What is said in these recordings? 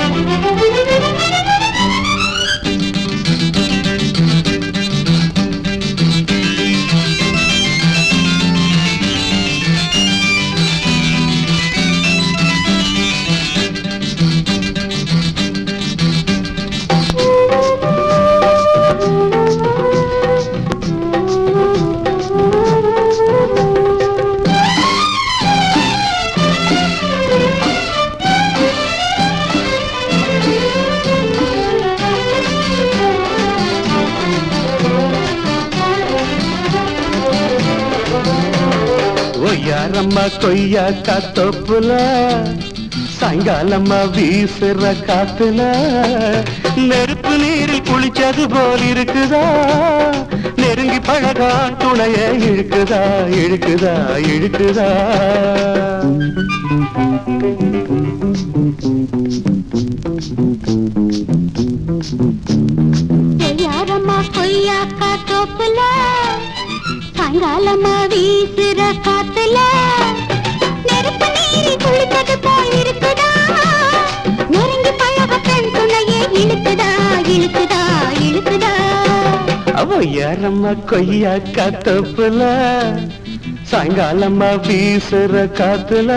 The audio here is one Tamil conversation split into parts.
ஒய்யாரம்மா கொய்யா காத்தொப்புல சாயங்காலம்மா வீசுற காத்துல நெருப்பு நீரில் குளிச்சது போல் இருக்குதா நெருங்கி பழகான் துணைய இழுக்குதா இழுக்குதா இழுக்குதா யாரம்மா கொய்யாக்கா தோப்புல சாயங்காலமா வீசுற காத்துல நெருப்பு நீரி குளித்தது போல் இருக்குதா நெருங்கி பழக பெண் துணையே இழுக்குதா இழுக்குதா இழுக்குதா ஒய்யாரம்மா கொய்யா காத்தொப்புல சாயங்காலம்மா வீசுற காத்துல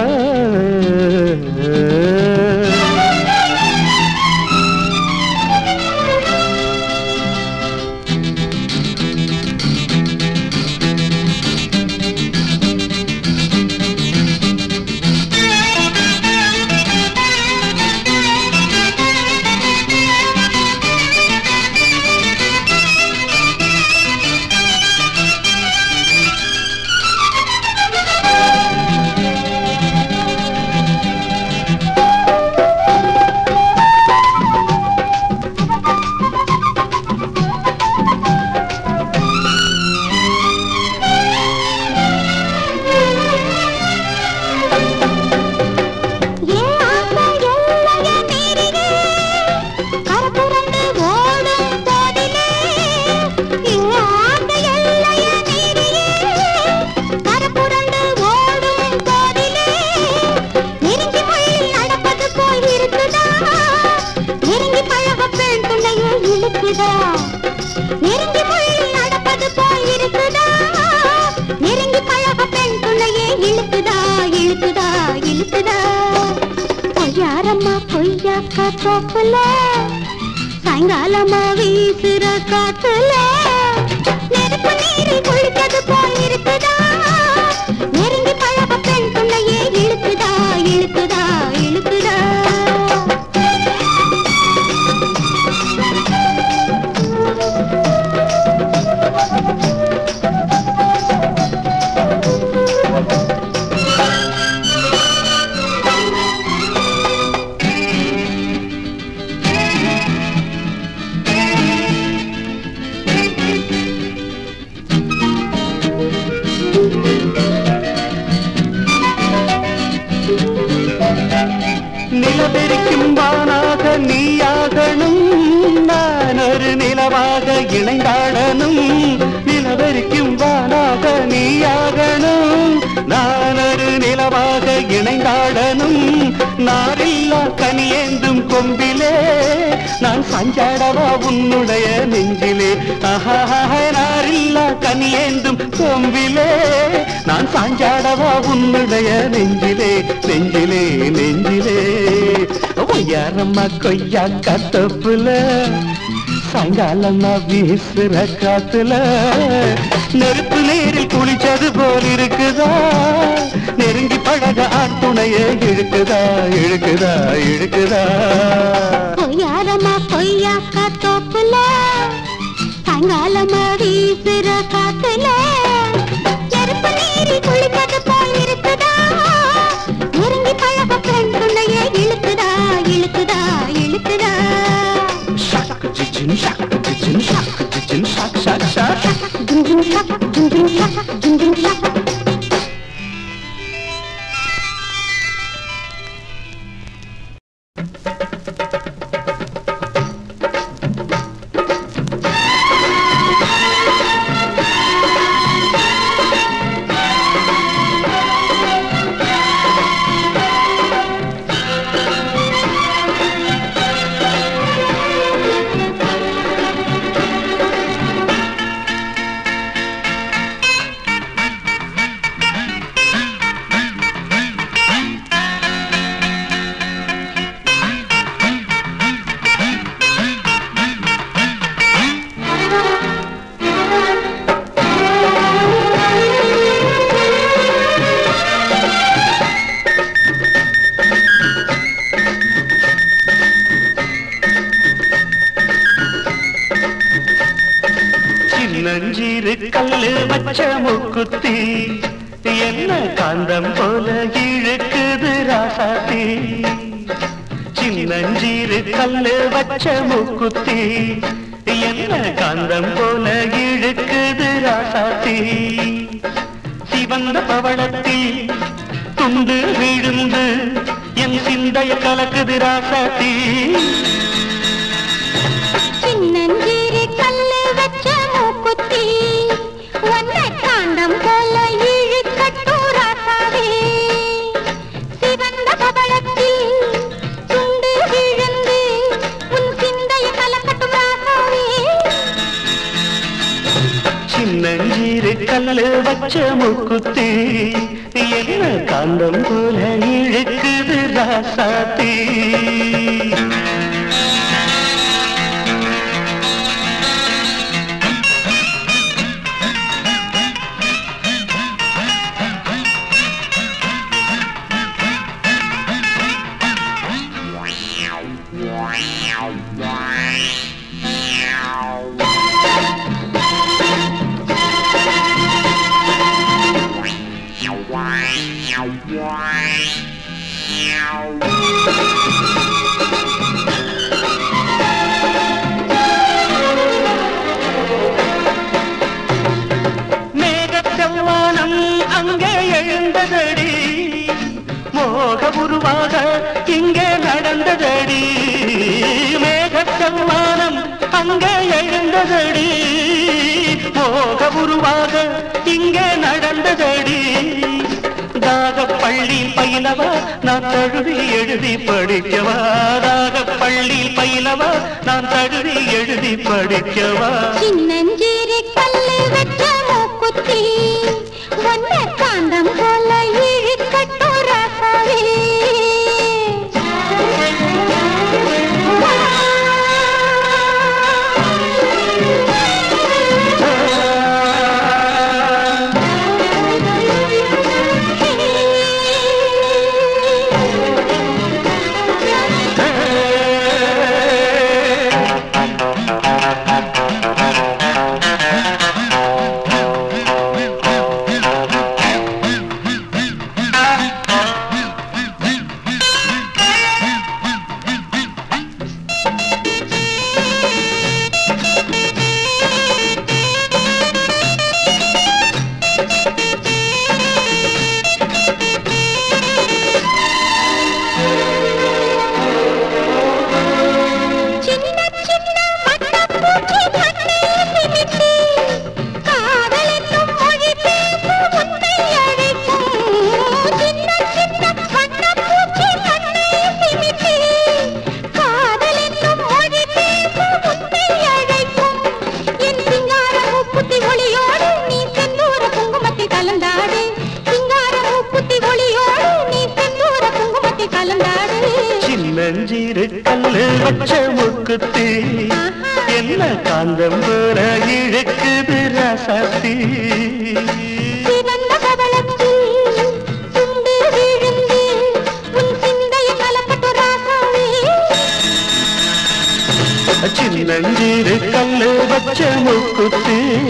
ஏன் ஆசை எல்லையை மீறினே, கரபுரண்டு ஓடும் போதிலே. ஏன் ஆசை எல்லையை மீறியே, கரபுரண்டு ஓடும் போதிலே. நெருங்கி முள்ளில் நடப்பது போல் இருக்குதா? நெருங்கி பழக பெண் துணையை இழுக்குதா? நெருங்கி முள்ளில் நடப்பது போல் இருக்குதா? நெருங்கி பழக பெண் துணையே இழுக்குதா இழுக்குதா இழுக்குதா பொய்யாரம்மா பொய்யாக்கா தோப்புல சாயங்காலமா வீசுற காத்துல நெருப்பு நீரி குளித்தது போல் இருக்குதா நெருங்கி பழக பெண் துணையே இழுக்குதா இழுக்குதா இழுக்குதா நிலவெறிக்கும் வானாக நீயாகணும் நான் ஒரு நிலவாக இணைந்தாடனும் நிலவெறிக்கும் வானாக நீயாகணும் நான் ஒரு நிலவாக இணைந்தாடனும் நாரில்லா கனியேந்தும் கொம்பிலே நான் சஞ்சாடவா உன்னுடைய நெஞ்சிலே ஆஹா நாரில்லா கனியேந்தும் கொம்பிலே நான் சாஞ்சாடவா உன்னுடைய நெஞ்சிலே நெஞ்சிலே நெஞ்சிலே ஒய்யாரம்மா கொய்யா கத்தப்புல சாயங்காலம்மா வீசுற காத்துல நெருப்பு நீரில் குளிச்சது போல் இருக்குதா நெருங்கி பழக ஆண் துணைய இழுக்குதா இழுக்குதா இழுக்குதா பொய்யாரம்மா பொய்யாக்கா தோப்புல சாயங்காலமா வீசுற காத்துல நெருப்பு நீரி குளிப்பது போல் இருக்குதா நெருங்கி பழக பெண் துணையே இழுக்குதா இழுக்குதா இழுக்குதா ஷாக் ஜிஜின் ஷாக் ஜிஜின் ஷாக் ஜிஜின் ஷாக் ஷாக் ஷாக் ஜும் ஜும் ஷாக் ஜும் ஜும் ஷாக் ஜும் ஜும் ஷாக் கல்லு வச்ச முக்குத்தி என்ன காந்தம் போல இழுக்குது ராசாத்தி சின்னஞ்சீரு கல்லு வச்ச முக்குத்தி என்ன காந்தம் போல இழுக்குது ராசாத்தி சிவந்த பவளத்தில் துண்டு விழுந்து என் சிந்தைய கலக்குது ராசாத்தி சின்னஞ்சீரி கல்லு வச்ச மூக்குத்தி ஒன்னை காண்டம் போல இழுக்கட்டும் ராசாவே சிவந்த பவளத்தில் துண்டு விழுந்து உன் சிந்தைய கலக்கட்டும் ராசாவே சின்னஞ்சீரு கல்லு வச்ச முக்குத்தி என்ன காந்தம் போல இழுக்குது ராசாத்தி மேகச்செவ்வானம் அங்கே எழுந்ததடி மோக உருவாக இங்கே நடந்ததடி மேகச்செவ்வானம் அங்கே எழுந்ததடி மோக உருவாக இங்கே நடந்ததடி தாக பள்ளி பயிலவா நான் தழுவி எழுதி படிக்கவா தாக பள்ளி பயிலவா நான் தழுவி எழுதி படிக்கவா சின்னஞ்சீரி கல்லு வச்ச மூக்குத்தி ஒன்னை காண்டம் போல இழுக்கட்டும் ராசாவே சின்ன சின்ன வண்ணப்பூச்சி கண்ணில் சிமிட்டி, காதல் என்னும் மொழி பேசும் உன்னை அழைக்கும். சின்ன சின்ன வண்ணப்பூச்சி கண்ணில் சிமிட்டி, காதல் என்னும் மொழி பேசும் உன்னை அழைக்கும். என் சிங்கார மூக்குத்தி ஒளியோடு நீ செந்தூர குங்குமத்தை கலந்தாடு சிங்கார மூக்குத்தி ஒளியோடு நீ செந்தூர குங்குமத்தை கலந்தாடு சின்னஞ்சீரு கல்லு வச்ச முக்குத்தி என்ன காந்தம் போல இழுக்குது ராசாத்தி சிவந்த பவளத்தில் துண்டு விழுந்து உன் சிந்தைய கலப்பட்டு ராசாவே சின்னஞ்சீரு கல்லு வச்ச முக்குத்தி